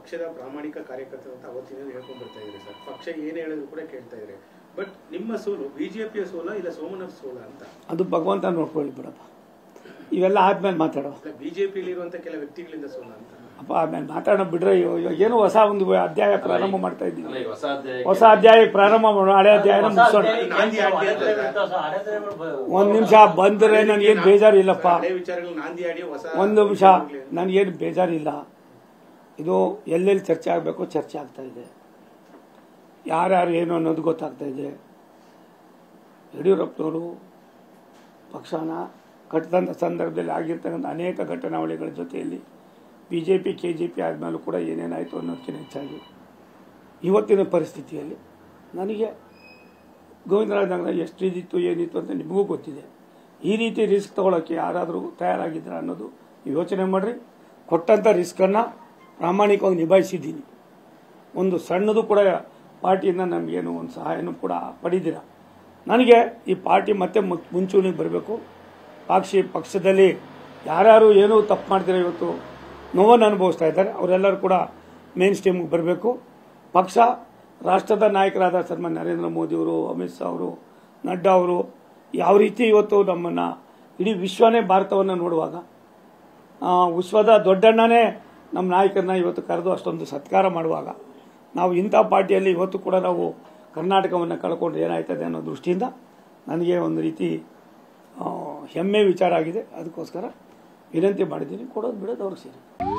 ಪಕ್ಷದ ಪ್ರಾಮಾಣಿಕ ಕಾರ್ಯಕರ್ತರು ಅಂತ ಅವತ್ತಿನ ಹೇಳ್ಕೊಂಡ್ ಬರ್ತಾ ಇದ್ರಿ ಸರ್ ಪಕ್ಷ ಏನ್ ಹೇಳಿದ್ರು ಕೂಡ ಕೇಳ್ತಾ ಇದ್ರಿ ಬಟ್ ನಿಮ್ಮ ಸೋಲು ಬಿಜೆಪಿಯ ಸೋಲ ಇಲ್ಲ ಸೋಮನಾಥ್ ಸೋಲ ಅಂತ ಅದು ಭಗವಂತ ನೋಡ್ಕೊಳ್ಳಿ ಬಿಡಪ್ಪ ಇವೆಲ್ಲ ಆದ್ಮೇಲೆ ಮಾತಾಡೋ ಇಲ್ಲ ಬಿಜೆಪಿಯಲ್ಲಿ ಇರುವಂತ ಕೆಲ ವ್ಯಕ್ತಿಗಳಿಂದ ಸೋಲ ಅಂತ ಅಪ್ಪ ಆಮೇಲೆ ಮಾತಾಡೋ ಬಿಡ್ರೆ ಇವ- ಇವಾಗ ಏನೋ ಹೊಸ ಒಂದು ಅಧ್ಯಾಯ ಪ್ರಾರಂಭ ಮಾಡ್ತಾ ಇದ್ದೀವಿ ಅಲ್ಲ, ಈ ಹೊಸ ಅಧ್ಯಾಯ ಹೊಸ ಅಧ್ಯಾಯ ಪ್ರಾರಂಭ ಮಾಡೋಣ ಹಳೆ ಅಧ್ಯಾಯನ ಮುಗಿಸೋಣ ನಾಂದಿ ಆಡಿ ಅಂತ ಒಂದ್ ನಿಮಿಷ ಬಂದ್ರೆ ನನಗೇನು ಬೇಜಾರಿಲ್ಲಪ್ಪ ಹಳೆ ವಿಚಾರಗಳು ನಾಂದಿ ಆಡಿ ಹೊಸ ಒಂದು ನಿಮಿಷ ನನಗೇನು ಬೇಜಾರಿಲ್ಲ ಇದು ಎಲ್ಲೆಲ್ಲಿ ಚರ್ಚೆ ಆಗಬೇಕು ಚರ್ಚೆ ಆಗ್ತಾ ಇದೆ ಯಾರ್ಯಾರು ಏನು ಅನ್ನೋದು ಗೊತ್ತಾಗ್ತಾ ಇದೆ ಯಡಿಯೂರಪ್ಪನವರು ಪಕ್ಷನ ಕಟ್ಟಿದಂಥ ಸಂದರ್ಭದಲ್ಲಿ ಆಗಿರ್ತಕ್ಕಂಥ ಅನೇಕ ಘಟನಾವಳಿಗಳ ಜೊತೆಯಲ್ಲಿ B J P K J P ಆದಮೇಲೂ ಕೂಡ ಏನೇನಾಯಿತು ಅನ್ನೋದಕ್ಕಿಂತ ಹೆಚ್ಚಾಗಿ ಇವತ್ತಿನ ಪರಿಸ್ಥಿತಿಯಲ್ಲಿ ನನಗೆ ಗೋವಿಂದರಾಜನಗರ ಎಷ್ಟು ಇದಿತ್ತು ಏನಿತ್ತು ಅಂತ ನಿಮಗೂ ಗೊತ್ತಿದೆ ಈ ರೀತಿ ರಿಸ್ಕ್ ತಗೊಳ್ಳೋಕ್ಕೆ ಯಾರಾದರೂ ತಯಾರಾಗಿದ್ರ ಅನ್ನೋದು ನೀವು ಯೋಚನೆ ಮಾಡಿರಿ ಕೊಟ್ಟಂಥ ರಿಸ್ಕನ್ನು ಪ್ರಾಮಾಣಿಕವಾಗಿ ನಿಭಾಯಿಸಿದ್ದೀನಿ ಒಂದು ಸಣ್ಣದು ಕೂಡ ಪಾರ್ಟಿಯಿಂದ ನಮಗೇನು ಒಂದು ಸಹಾಯನೂ ಕೂಡ ಪಡೆದಿರ ನನಗೆ ಈ ಪಾರ್ಟಿ ಮತ್ತೆ ಮು- ಮುಂಚೂಣಿಗೆ ಬರಬೇಕು ಪಕ್ಷಿ ಪಕ್ಷದಲ್ಲಿ ಯಾರ್ಯಾರು ಏನೂ ತಪ್ಪು ಮಾಡ್ದಿರೋ ಇವತ್ತು ನೋವನ್ನು ಅನುಭವಿಸ್ತಾ ಇದ್ದಾರೆ ಅವರೆಲ್ಲರೂ ಕೂಡ ಮೇನ್ ಸ್ಟ್ರೀಮ್ಗೆ ಬರಬೇಕು ಪಕ್ಷ ರಾಷ್ಟ್ರದ ನಾಯಕರಾದ ಸನ್ಮಾನ್ಯ ನರೇಂದ್ರ ಮೋದಿಯವರು ಅಮಿತ್ ಶಾ ಅವರು ನಡ್ಡಾ ಅವರು ಯಾವ ರೀತಿ ಇವತ್ತು ನಮ್ಮನ್ನು ಇಡೀ ವಿಶ್ವನೇ ಭಾರತವನ್ನು ನೋಡುವಾಗ ಆ, ವಿಶ್ವದ ದೊಡ್ಡಣ್ಣನೇ ನಮ್ಮ ನಾಯಕರನ್ನ ಇವತ್ತು ಕರೆದು ಅಷ್ಟೊಂದು ಸತ್ಕಾರ ಮಾಡುವಾಗ ನಾವು ಇಂಥ ಪಾರ್ಟಿಯಲ್ಲಿ ಇವತ್ತು ಕೂಡ ನಾವು ಕರ್ನಾಟಕವನ್ನು ಕಳ್ಕೊಂಡ್ರೆ ಏನಾಯ್ತದೆ ಅನ್ನೋ ದೃಷ್ಟಿಯಿಂದ ನನಗೆ ಒಂದು ರೀತಿ ಆ, ಹೆಮ್ಮೆ ವಿಚಾರ ಆಗಿದೆ ಅದಕ್ಕೋಸ್ಕರ ವಿನಂತಿ ಮಾಡಿದ್ದೀನಿ ಕೊಡೋದು ಬಿಡೋದು ಅವ್ರಿಗೆ ಸೇರಿ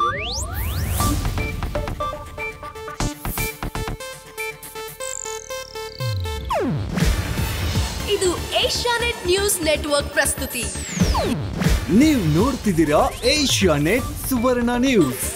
ಇದು ಏಷ್ಯಾನೆಟ್ ನ್ಯೂಸ್ ನೆಟ್ವರ್ಕ್ ಪ್ರಸ್ತುತಿ ನೀವು ನೋಡ್ತಿದ್ದೀರಾ ಏಷ್ಯಾ ನೆಟ್ ಸುವರ್ಣ ನ್ಯೂಸ್